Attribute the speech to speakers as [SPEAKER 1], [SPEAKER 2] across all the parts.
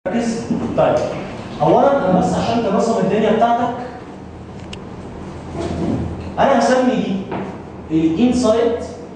[SPEAKER 1] ركز طيب اولا انا بس عشان تنظم الدنيا بتاعتك انا هسمي دي الانسايد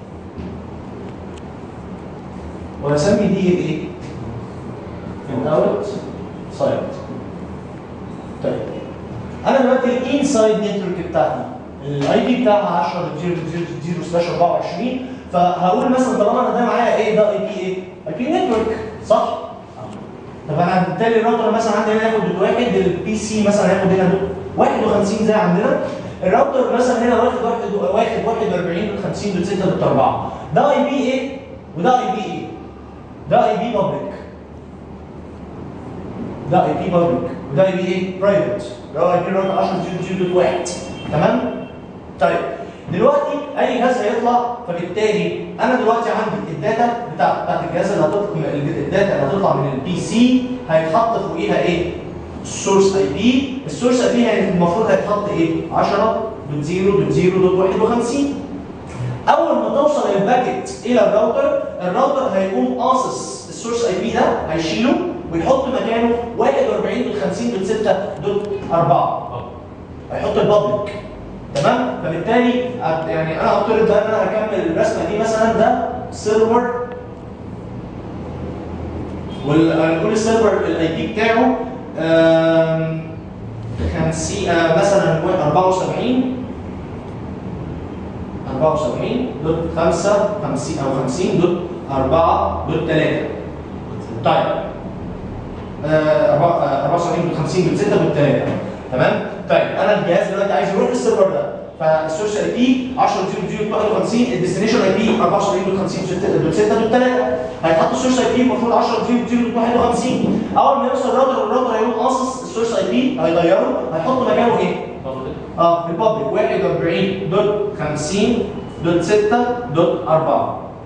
[SPEAKER 1] وهسمي دي الايه؟ الاوت سايد طيب انا دلوقتي الانسايد نتورك بتاعتي الاي بي بتاعها 10 0 سلاش 24 فهقول مثلا طالما انا ده معايا ايه ده اي بي ايه؟ اي بي نتورك صح؟ طب انا بالتالي الراوتر مثلا عندي هنا ياخد دوت واحد البي سي مثلا هياخد هنا دوت 51 زي عندنا الراوتر مثلا هنا واخد واحد واحد 41 دوت 50 دوت 6 دوت 4 ده اي بي ايه وده اي بي ايه ده اي بي بابليك ده اي بي بابليك وده اي بي ايه برايفت ده اي بي راوتر 10 دوت واحد تمام طيب دلوقتي اي جهاز هيطلع فبالتالي انا دلوقتي عندي الداتا بتاع بتاعت الجهاز اللي هتطلع الداتا اللي هتطلع من البي سي هيتحط فوقيها ايه؟ السورس اي بي، السورس اي بي المفروض هيتحط ايه؟ 10.0.0.51 اول ما توصل الباكت الى الراوتر، الراوتر هيقوم قاصص السورس اي بي ده هيشيله ويحط مكانه 41.50.6.4 هيحط البابليك تمام فبالتالي يعني انا افترض بقى ان انا هكمل الرسمه دي مثلا ده سيرفر ونقول السيرفر الاي بي بتاعه 50 مثلا 74 74 دوت 5 50 او 50 دوت 4 دوت 3 طيب 74 دوت 50 دوت 6 دوت 3 تمام طيب انا الجهاز دلوقتي عايز يروح للسيرفر ده فالسورس اي بي 10.0.0.51 الديستنيشن اي بي 74.50.6.3 هيتحط السورس اي بي المفروض 10.0.0.51 اول ما يوصل الراوتر الراوتر هيقوم قاصص السورس اي بي هيغيره هيحط مكانه ايه؟ اه ريبابليك 41.50.6.4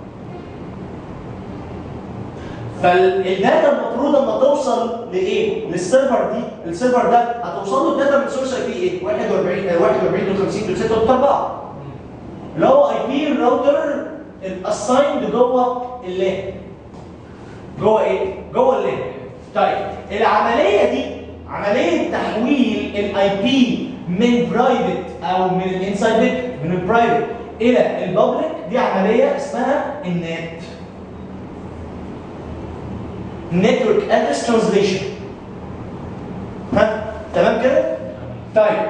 [SPEAKER 1] فالداتا المفروض اما توصل لايه؟ للسيرفر دي، السيرفر ده هتوصل له الداتا من سورس اي بي ايه؟ 41 41.50.6.4 اللي هو اي بي الراوتر الاسايند جوه اللان. جوه ايه؟ جوه اللان. طيب العمليه دي عمليه تحويل الاي بي من برايفت او من الانسايد من البرايفت الى البابليك دي عمليه اسمها النت. network address translation ها تمام كده طيب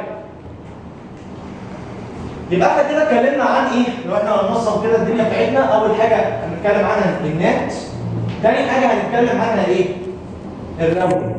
[SPEAKER 1] يبقى احنا كده اتكلمنا عن ايه لو احنا هننظم كده الدنيا بتاعتنا اول حاجه هنتكلم عنها النت تاني حاجه هنتكلم عنها ايه الراوتنج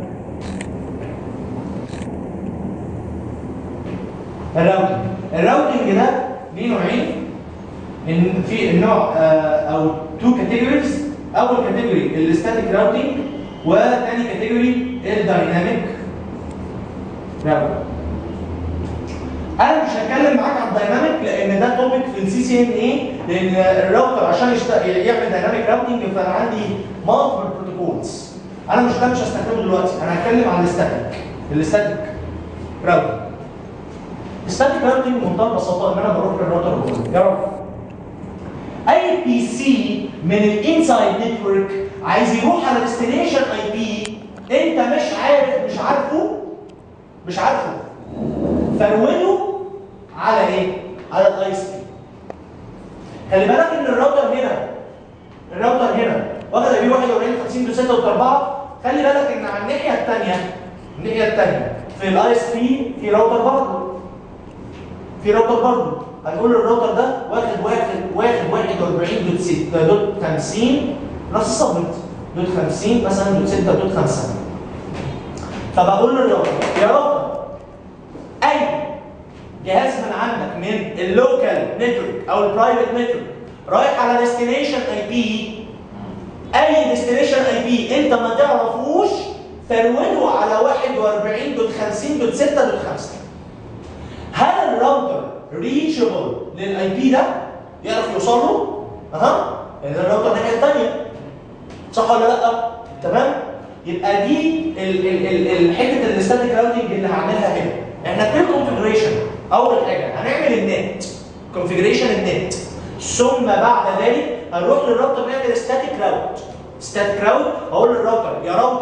[SPEAKER 1] الراوتنج الراوتنج ده ليه نوعين ان في النوع او تو كاتيجوريز اول كاتيجوري الستاتيك راوتنج وثاني كاتيجوري الدايناميك راوتنج انا مش هتكلم معاك عن الدايناميك لان ده توبيك في السي سي ان اي لان الراوتر عشان يشت... يعمل دايناميك راوتنج فانا عندي مالتيبل بروتوكولز انا مش ده مش هستخدمه دلوقتي انا هتكلم عن الستاتيك الستاتيك راوتنج الستاتيك راوتنج بمنتهى البساطه ان انا بروح للراوتر واقول يا رب اي بي سي من الانسايد نتورك عايز يروح على ديستنيشن اي بي انت مش عارف مش عارفه مش عارفه فروله على ايه؟ على الاي اس بي خلي بالك ان الراوتر هنا الراوتر هنا واخد اي بي 41 50 6 4 خلي بالك ان على الناحيه الثانيه الناحيه الثانيه في الاي اس بي في راوتر برضه في راوتر برضه هنقول الراوتر ده واخد واحد واخد 41 دوت 6 دوت 50 نفس السبنت دوت 50 مثلا دوت 6 دوت 5 فبقول للراوتر يا راوتر اي جهاز من عندك من اللوكال نتورك او البرايفت نتورك رايح على ديستنيشن اي بي اي ديستنيشن اي بي انت ما تعرفوش فروله على 41 دوت 50 دوت 6 دوت 5 هل الراوتر ريتشبل للاي بي ده يعرف يوصل له اها لان الراوتر الناحيه الثانيه صح ولا لا تمام يبقى دي حته الستاتيك راوتنج اللي هعملها هنا احنا في الكونفجريشن اول حاجه هنعمل النت كونفجريشن النت ثم بعد ذلك هنروح للراوتر نعمل ستاتيك راوت ستاتيك راوت اقول للراوتر يا راوتر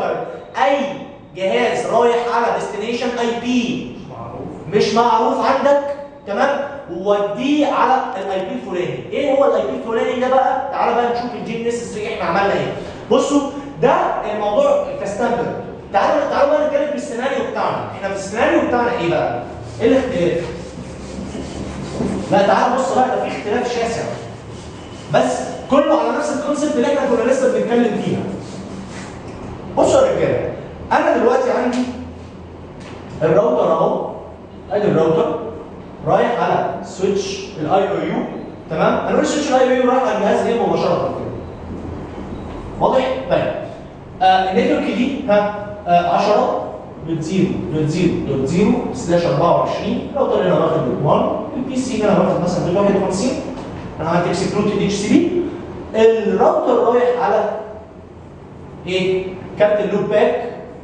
[SPEAKER 1] اي جهاز رايح على ديستنيشن اي بي
[SPEAKER 2] معروف
[SPEAKER 1] مش معروف عندك تمام ووديه على الاي بي الفلاني ايه هو الاي بي الفلاني ده بقى تعالى بقى نشوف الجين نسيسري احنا عملنا ايه بصوا ده الموضوع كستاندرد تعالوا تعالوا بقى نتكلم في السيناريو بتاعنا احنا في السيناريو بتاعنا ايه بقى ايه الاختلاف لا تعالى بص بقى ده في اختلاف شاسع بس كله على نفس الكونسيبت اللي احنا كنا لسه بنتكلم فيها بصوا يا رجاله انا دلوقتي عندي الراوتر اهو ادي الراوتر رايح على سويتش الاي او يو تمام انا بقول سويتش الاي او يو رايح على الجهاز ايه مباشره كده واضح طيب آه النتورك دي ها آه 10 دوت 0 دوت 0 دوت 0 سلاش 24 الراوتر هنا واخد دوت 1 البي سي هنا واخد مثلا دوت 51 انا عملت اكسكلود اتش سي بي الراوتر رايح على ايه كارت اللوب باك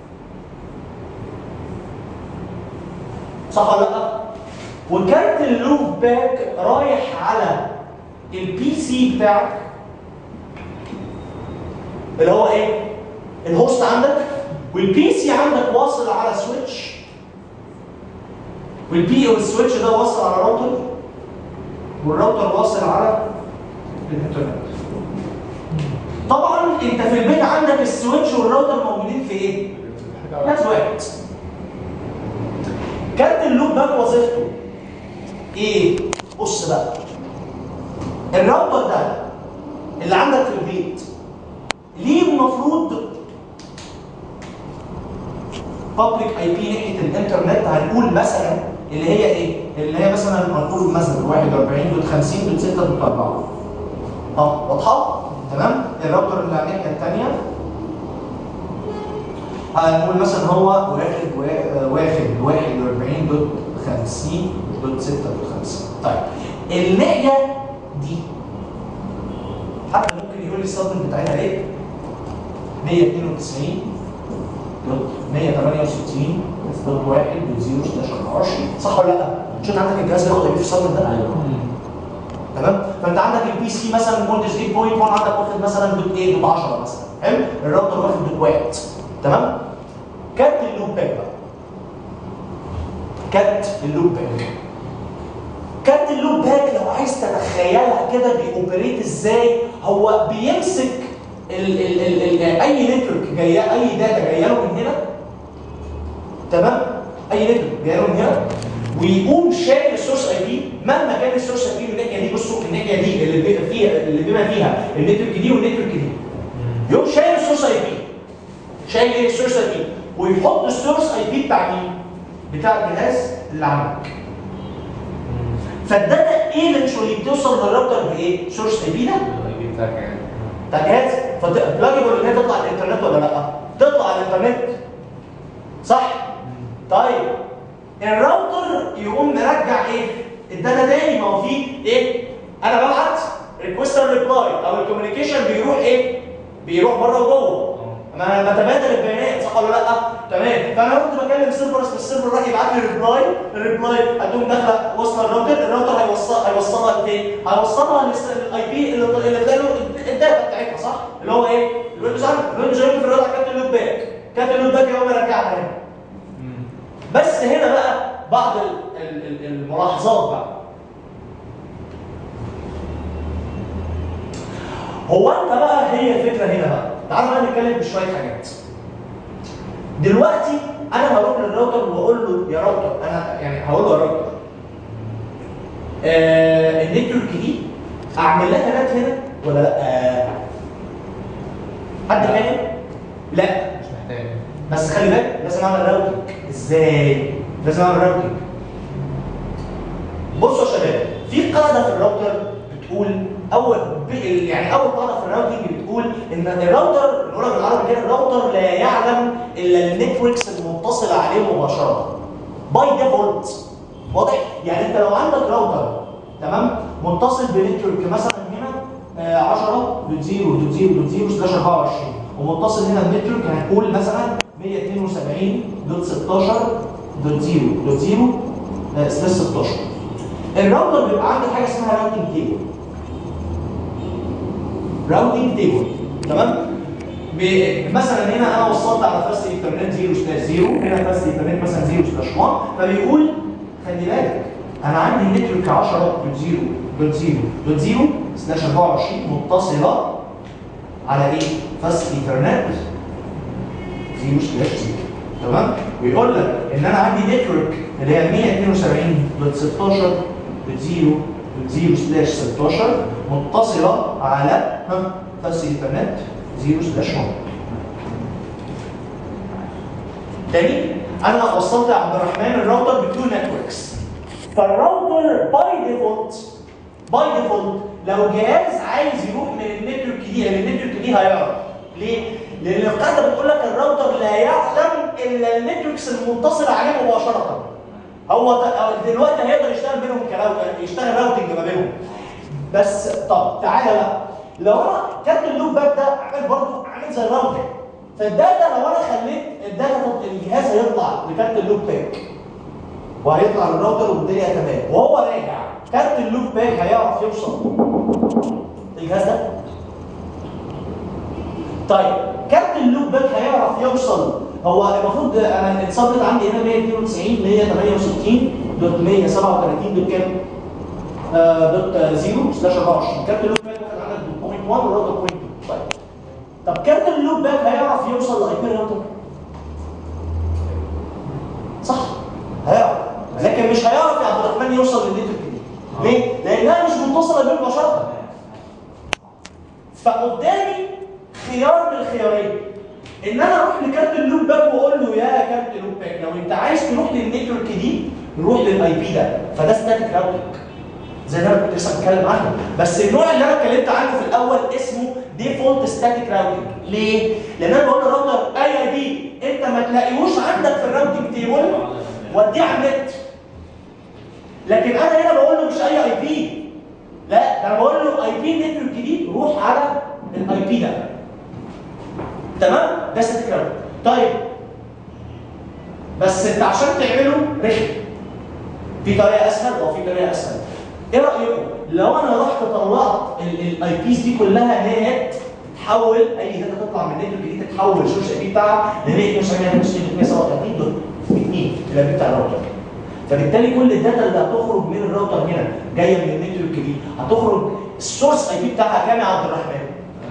[SPEAKER 1] صح ولا لا وكارت اللوب باك رايح على البي سي بتاعك اللي هو ايه الهوست عندك والبي سي عندك واصل على سويتش والبي والسويتش ده واصل على راوتر والراوتر واصل على الانترنت طبعا انت في البيت عندك السويتش والراوتر موجودين في ايه نفس واحد كارت اللوب باك وظيفته ايه بص بقى الراوتر ده اللي عندك في البيت ليه المفروض بابليك اي بي ناحيه الانترنت هنقول مثلا اللي هي ايه؟ اللي هي مثلا هنقول مثلا 41 دوت 50 دوت 6 دوت 4 اه واضحه؟ تمام؟ الراوتر اللي على الناحيه الثانيه هنقول مثلا هو واخد وا- واخد 41 دوت 50 دوت 6 دوت 50 طيب الناحيه دي حد ممكن يقول لي السطر بتاعتها ايه؟ 192 دوت 168 دوت 1 دوت 0 16 24 صح ولا لا؟ مش انت عندك الجهاز بياخد اي في السطر ده؟ تمام؟ فانت عندك البي سي مثلا فولتج 8.1 عندك واخد مثلا دوت 8 دوت 10 مثلا حلو؟ الراوتر واخد دوت 1 تمام؟ كارت اللوب باك بقى كارت اللوب باك كارت اللوب باك لو عايز تتخيلها كده بيوبريت ازاي هو بيمسك ال ال ال ال اي نتورك جايه اي داتا جايه له من هنا تمام اي نتورك جايه له من هنا ويقوم شايل السورس اي بي مهما كان السورس اي بي من الناحيه دي بصوا الناحيه دي اللي بي- فيها اللي بما فيها النتورك دي والنتورك دي يقوم شايل السورس اي بي شايل ايه السورس اي بي ويحط السورس اي بي بتاع مين؟ بتاع الجهاز اللي عندك فالداتا ايفنشولي بتوصل للراوتر بايه؟ سورس اي بي ده
[SPEAKER 2] الاي بي بتاعك يعني
[SPEAKER 1] بتاع الجهاز فبلاجبل ان هي تطلع على الانترنت ولا لا؟ تطلع على الانترنت صح؟ طيب الراوتر يقوم مرجع ايه؟ الداتا تاني ما هو فيه ايه؟ انا ببعت ريكوست ريبلاي او الكوميونيكيشن بيروح ايه؟ بيروح بره وجوه ما انا بتبادل البيانات صح ولا لا؟ تمام فانا كنت بكلم سيرفر اسم السيرفر راح يبعت لي ريبلاي الريبلاي هتقوم داخله واصله الراوتر الراوتر هيوصل هيوصلها لفين؟ هيوصلها للاي بي اللي اللي اداله الداتا بتاعتها صح؟ اللي هو ايه؟ الويندوز عندك الويندوز جايب في الراوتر كابت اللوب باك كابت اللوب باك يقوم يرجعها هنا بس هنا بقى بعض ال- ال- ال- الملاحظات بقى هو انت بقى هي الفكره هنا بقى تعالوا بقى نتكلم بشويه حاجات دلوقتي انا هروح للراوتر واقول له يا راوتر انا يعني هقول له يا راوتر آه النتورك دي اعمل لها نت هنا ولا لا آه حد فاهم لا
[SPEAKER 2] مش محتاج
[SPEAKER 1] بس خلي بالك لازم اعمل راوتنج ازاي لازم اعمل راوتنج بصوا يا شباب في قاعده في الراوتر بتقول اول ب- يعني اول قاعده في الراوتنج بتقول ان الراوتر نقولها بالعربي كده الراوتر لا يعلم الا النتوركس المتصله عليه مباشره باي ديفولت واضح يعني انت لو عندك راوتر تمام متصل بنتورك مثلا هنا آه، 10 دوت 0 دوت 0 دوت 0 سلاش 24 ومتصل هنا بنتورك هنقول مثلا 172 دوت 16 دوت 0 دوت 0 آه، سلاش 16 الراوتر بيبقى عنده حاجه اسمها راوتنج تيبل راوتنج تيبل تمام ب- مثلا هنا انا وصلت على فاست ايثرنت 0 سلاش 0 هنا فاست ايثرنت مثلا 0 سلاش 1 فبيقول خلي بالك انا عندي نتورك 10 دوت 0 دوت 0 دوت 0 سلاش 24 متصله على ايه؟ فاست ايثرنت 0 سلاش 0 تمام؟ ويقول لك ان انا عندي نتورك اللي هي 172 دوت 16 دوت 0 دوت 0 سلاش 16 متصله على ها فاست ايثرنت 0 سلاش 1 تاني انا وصلت يا عبد الرحمن الراوتر بتو نتوركس فالراوتر باي ديفولت باي ديفولت لو جهاز عايز يروح من النتورك دي للنتورك دي هيعرف ليه؟ لان القاعده بتقول لك الراوتر لا يعلم الا النتوركس المتصله عليه مباشره هو ت- دلوقتي هيقدر يشتغل بينهم كراوتر يشتغل راوتنج ما بينهم بس طب تعالى بقى لو انا كارت اللوب باك ده عامل برضه عامل زي الراوتر فالداتا لو انا خليت الداتا تط- الجهاز هيطلع لكارت اللوب باك وهيطلع للراوتر والدنيا تمام وهو راجع كارت اللوب باك هيعرف يوصل الجهاز ده طيب كارت اللوب باك هيعرف يوصل هو المفروض انا اتصابت عندي هنا 192 168 دوت 137 دوت كام؟ آه، دوت 0 سلاش 24 كارت اللوب باك واخد عندك بوينت 1 والراوتر بوينت 2 طيب طب كارت اللوب باك هيعرف يوصل لاي بي راوتر صح هيعرف لكن مش هيعرف يا عبد الرحمن يوصل للنتورك دي ليه؟ لانها مش متصله بيه مباشره فقدامي خيار من الخيارين ان انا اروح لكارت اللوب باك واقول له يا كارت اللوب باك لو انت عايز تروح للنتورك دي روح للاي بي ده فده ستاتيك راوتنج زي ما انا كنت لسه بتكلم عنه بس النوع اللي انا اتكلمت عنه في الاول اسمه ديفولت ستاتيك راوتنج ليه؟ لان انا بقول للراوتر اي اي بي انت ما تلاقيهوش عندك في الراوتنج تيبل وديه على النت لكن انا هنا بقول له مش اي اي بي لا ده انا بقول له اي بي نتورك دي روح على الاي بي ده تمام ده ستاتيك راوتنج طيب بس انت عشان تعمله رخم في طريقه اسهل او في طريقه اسهل ايه رايكم لو انا رحت طلعت الاي بيز دي كلها نات تحول اي داتا تطلع من النتورك دي تتحول السورس اي بي بتاعها ل 192 دوت 2 الاي بي بتاع الراوتر فبالتالي كل الداتا اللي هتخرج من الراوتر هنا جايه من النتورك دي هتخرج السورس اي بي بتاعها كام يا عبد الرحمن؟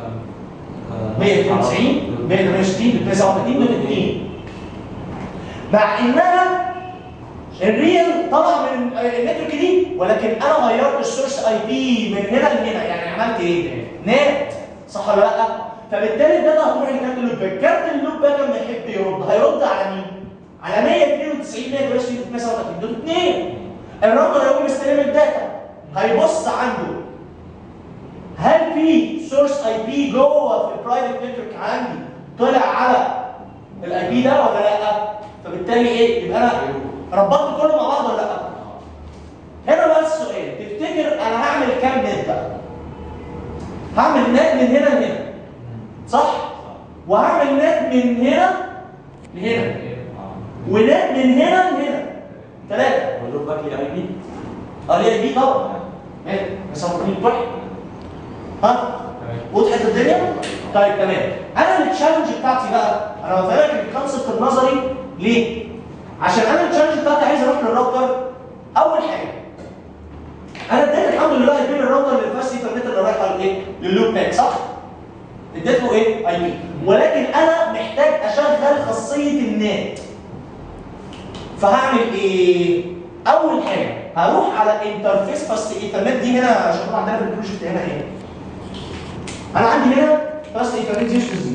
[SPEAKER 1] 192 168 139 دوت 2 مع انها الريل طلع من النتورك دي ولكن انا غيرت السورس اي بي من هنا لهنا يعني عملت ايه؟ نت صح ولا لا؟ فبالتالي الداتا هتروح لكارت اللوب باك، كارت اللوب باك لما يحب يرد هيرد على مين؟ على 192 128 137 دوت 2 الراوتر هيقوم مستلم الداتا هيبص عنده هل في سورس اي بي جوه في البرايفت نتورك عندي طلع على الاي بي ده ولا لا؟ فبالتالي ايه؟ يبقى انا ربطت كله مع بعض ولا لا؟ هنا بقى السؤال تفتكر انا هعمل كام نت بقى؟ هعمل نت من هنا لهنا صح؟ وهعمل نت من هنا لهنا ونت من هنا لهنا ثلاثة
[SPEAKER 3] واللوب باك لي اي بي
[SPEAKER 1] اه ليه بي طبعا ماشي بس هو مين واحد ها؟ وضحت الدنيا؟ طيب تمام انا التشالنج بتاعتي بقى انا بفهمك الكونسبت النظري ليه؟ عشان انا التشالنج بتاعتي عايز اروح للراوتر اول حاجه انا اديت الحمد لله اي بي للراوتر للفاست ايثرنت اللي رايحه لايه؟ لللوب باك صح؟ اديت له ايه؟ اي بي ولكن انا محتاج اشغل خاصيه النات فهعمل ايه؟ اول حاجه هروح على انترفيس فاست ايثرنت دي هنا عشان عندنا في البروجكت هنا ايه؟ انا عندي هنا فاست ايثرنت 0 0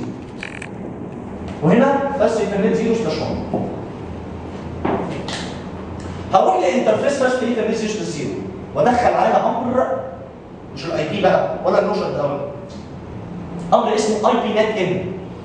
[SPEAKER 1] وهنا فاست ايثرنت 0 سلاش 1 هروح لانترفيس فاست ايثرنت 0 سلاش 0 وادخل عليها امر مش الاي بي بقى ولا النوشن ده امر اسمه اي بي نت ان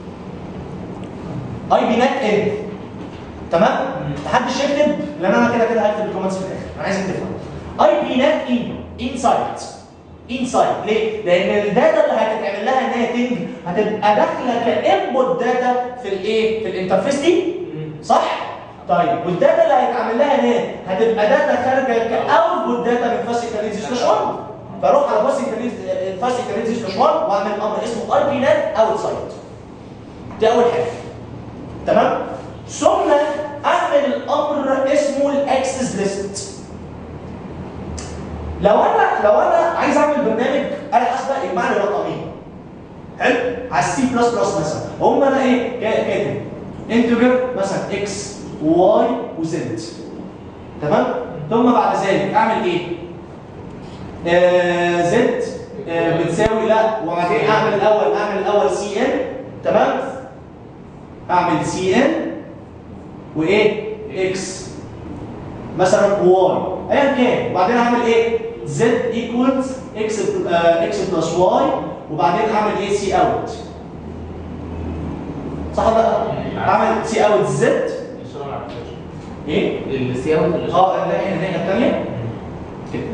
[SPEAKER 1] اي بي نت ان تمام محدش يكتب لان انا كده كده هكتب الكومنتس في الاخر انا عايزك تفهم اي بي نت ان انسايت انسايت ليه؟ لان الداتا اللي هتتعمل لها ناتنج هتبقى داخله كانبوت داتا في الايه؟ في الانترفيس دي صح؟ طيب والداتا اللي هيتعمل لها نات هتبقى داتا خارجه كاوتبوت داتا من فاسي كاريزي سلاش 1 فاروح على فاسي كاريزي فاسي كاريزي سلاش 1 واعمل امر اسمه اي بي نت اوت سايد دي اول حاجه تمام ثم اعمل امر اسمه الاكسس ليست لو انا لو انا عايز اعمل برنامج انا حاسبه يجمع لي رقمين حلو على السي بلس بلس مثلا هم انا ايه كا- كاتب انتجر مثلا اكس وواي وزد تمام ثم بعد ذلك اعمل ايه آه زد آه بتساوي لا وبعدين اعمل الاول اعمل الاول سي ان تمام اعمل سي ان وايه اكس مثلا واي ايا كان وبعدين اعمل ايه زد ايكوالز اكس اكس بلس واي وبعدين اعمل ايه سي اوت صح ولا لا؟ اعمل سي اوت زد
[SPEAKER 2] الصورة ما عرفتهاش.
[SPEAKER 1] ايه؟
[SPEAKER 2] السي اوت اللي
[SPEAKER 1] اه الناحيه الناحيه الثانيه كده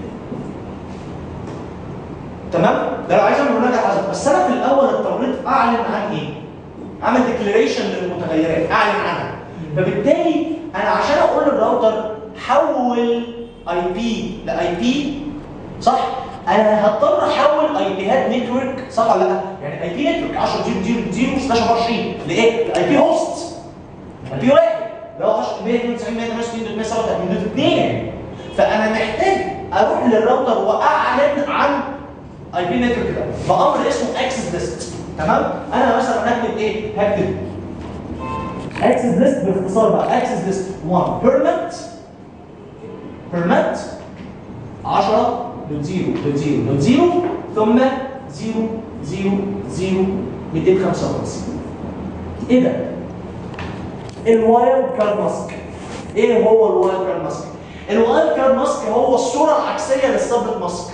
[SPEAKER 1] تمام؟ ده لو عايز اعمل برنامج حسب بس انا في الاول اضطريت اعلن عن ايه؟ اعمل ديكلاريشن للمتغيرات اعلن عنها فبالتالي انا عشان اقول للراوتر حول اي بي لاي بي صح؟ انا هضطر احول اي بيهات نتورك صح ولا لا؟ يعني اي بي نتورك 10 0 0 0 سلاش 24 لايه؟ الاي بي هوست اي بي واحد اللي هو 10 192 168 137 دوت 2 فانا محتاج اروح للراوتر واعلن عن اي بي نتورك ده بامر اسمه اكسس ليست تمام انا مثلا هكتب ايه هكتب اكسس ليست باختصار بقى اكسس ليست 1 بيرمنت بيرمنت 10 دوت 0 دوت 0 دوت 0 ثم 0 0 0 255 ايه ده؟ الوايلد كارد ماسك ايه هو الوايلد كارد ماسك؟ الوايلد كارد ماسك هو الصوره العكسيه للسبلت ماسك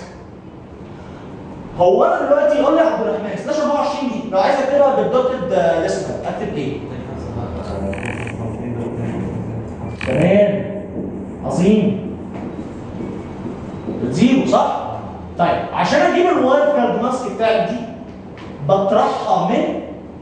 [SPEAKER 1] هو انا دلوقتي يقول لي يا عبد الرحمن سلاش 24 دي لو عايز اكتبها بالدوتد ليست اكتب ايه؟ تمام عظيم زيرو صح؟ طيب عشان اجيب الوايلد كارد ماسك بتاعت دي بطرحها من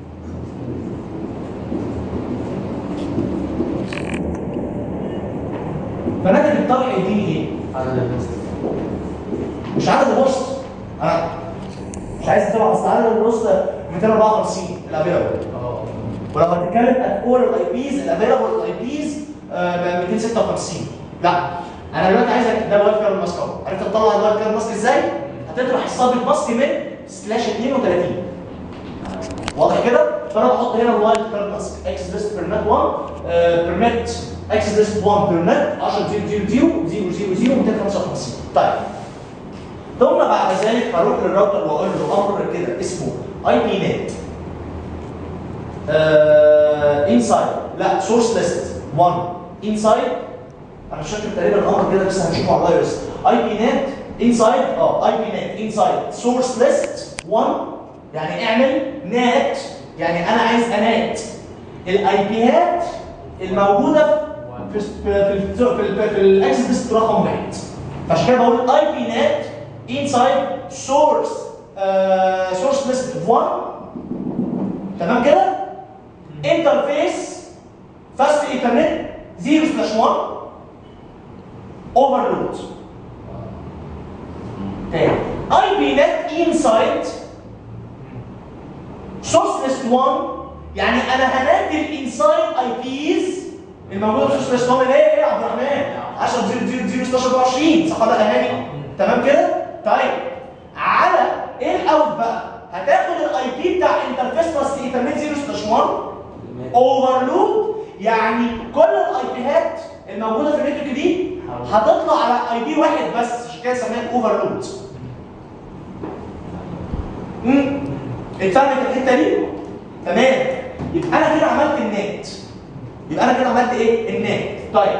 [SPEAKER 1] فناتج الطرح يديني ايه؟
[SPEAKER 2] عدد الناس
[SPEAKER 1] مش عدد الوسط انا مش عايز تبع اصل عدد الوسط 254 الافيلابل
[SPEAKER 2] اه
[SPEAKER 1] ولو هتتكلم at all الاي بيز الافيلابل الاي بيز 256 لا انا دلوقتي عايز أك- ده الوايت كارد ماسك اهو عرفت تطلع الوايت كارد ماسك ازاي؟ هتطرح السابق ماسك من سلاش 32 واضح كده؟ فانا بحط هنا الوايت كارد ماسك اكس ليست بيرميت 1 بيرميت اكس ليست 1 بيرميت 10 0 0 0 0 0 0 255 طيب ثم بعد ذلك هروح للراوتر واقول له امر كده اسمه اي بي نت انسايد لا سورس ليست 1 انسايد انا مش فاكر تقريبا الامر كده بس هنشوفه على الفيروس اي بي نت انسايد اه اي بي نت انسايد سورس ليست 1 يعني اعمل نات يعني انا عايز انات الاي بيات الموجوده في في في في, في, في الاكسس ليست رقم واحد فعشان كده بقول اي بي نت انسايد سورس سورس ليست 1 تمام كده انترفيس فاست ايثرنت 0 سلاش 1 اوفرلود تاني اي بي نت انسايد سورس ليست 1 يعني انا هنادي الانسايد اي بيز الموجوده في سورس ليست 1 اللي هي ايه يا عبد الرحمن 10 0 0 0 16 24 صح ولا لا هاني تمام كده طيب على ايه الاوت بقى هتاخد الاي بي بتاع انترفيس فاست ايثرنت 0 سلاش 1 اوفرلود يعني كل الاي بيهات الموجوده في النتورك دي هتطلع على اي بي واحد بس عشان كده سميها اوفرلود امم اتفهمت الحته دي تمام يبقى انا كده عملت النت يبقى انا كده عملت ايه النت طيب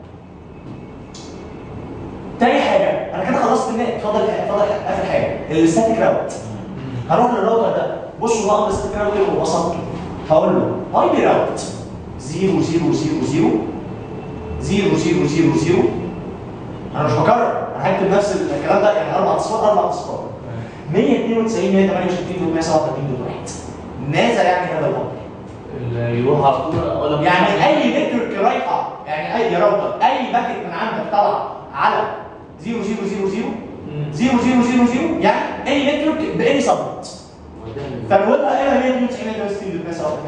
[SPEAKER 1] تاني حاجه انا كده خلصت النت فاضل فاضل اخر حاجه الستاتيك راوت هروح للراوتر ده بصوا بقى الستاتيك راوت اللي وصلت هقول له اي بي راوت 0 0 0 0 0 0 0 0 انا مش بكرر انا هكتب نفس الكلام ده يعني اربع اصفار اربع اصفار 192 168 137 1 ماذا يعني هذا الامر؟
[SPEAKER 2] اللي يروح على طول اقول لك
[SPEAKER 1] يعني اي نتورك رايحه يعني اي راوتر اي باكت من عندك طالعه على 0 0 0 0 0 0 0 0 يعني اي نتورك باني سبنت فالويب هي 192 160 بس او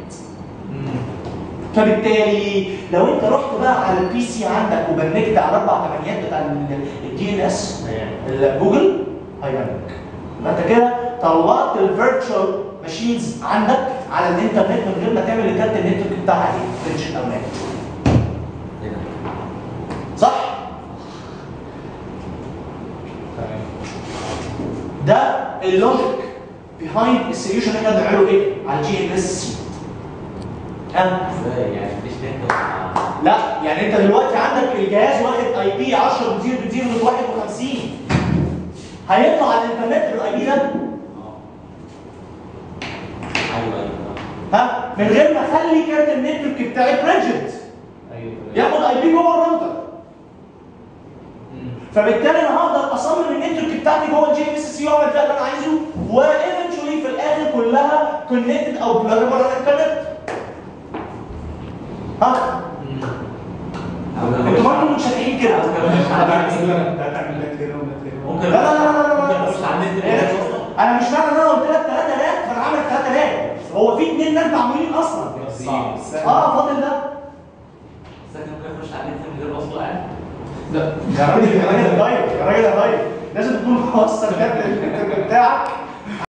[SPEAKER 1] فبالتالي لو انت رحت بقى على البي سي عندك وبنكت على اربع ثمانيات بتاع الدي ان اس جوجل هيبنك يبقى انت كده طلعت الفيرتشوال ماشينز عندك على الانترنت من غير ما تعمل الكارت النتورك بتاعها ايه؟ تنشن او نت صح؟ ده اللوجيك بيهايند السوليوشن اللي احنا بنعمله ايه؟ على الجي ان اس سي ها؟
[SPEAKER 2] ازاي يعني مفيش نت مع-
[SPEAKER 1] لا يعني انت دلوقتي عندك الجهاز واخد اي بي 10 بزيرو بزيرو 51 هيطلع على الانترنت بالاي بي ده
[SPEAKER 2] اه ايوه ايوه
[SPEAKER 1] ها من غير ما اخلي كارت النتورك بتاعي بريجد
[SPEAKER 2] ايوه
[SPEAKER 1] ياخد اي بي جوه الراوتر
[SPEAKER 2] مم.
[SPEAKER 1] فبالتالي انا هقدر اصمم النتورك بتاعتي جوه الجي ام اس سي واعمل فيها اللي انا عايزه وايفنشولي في الاخر كلها كونكتد او بلاجبل على الانترنت ها انتوا برضه منشغلين كده
[SPEAKER 2] ممكن
[SPEAKER 1] لا لا لا لا لا
[SPEAKER 2] ممكن
[SPEAKER 1] لا
[SPEAKER 2] اخش على النت
[SPEAKER 1] إيه؟
[SPEAKER 2] دلوقتي اصلا
[SPEAKER 1] انا مش معنى ان انا قلت لك 3 لاك فانا عامل 3 لاك هو في اثنين لاك معمولين اصلا
[SPEAKER 2] صعب
[SPEAKER 1] اه فاضل ده
[SPEAKER 2] بس انا ممكن اخش على النت من غير وصل قاعد
[SPEAKER 1] لا يا راجل يا راجل يا راجل يا راجل لازم تكون موصل كارت النتورك بتاعك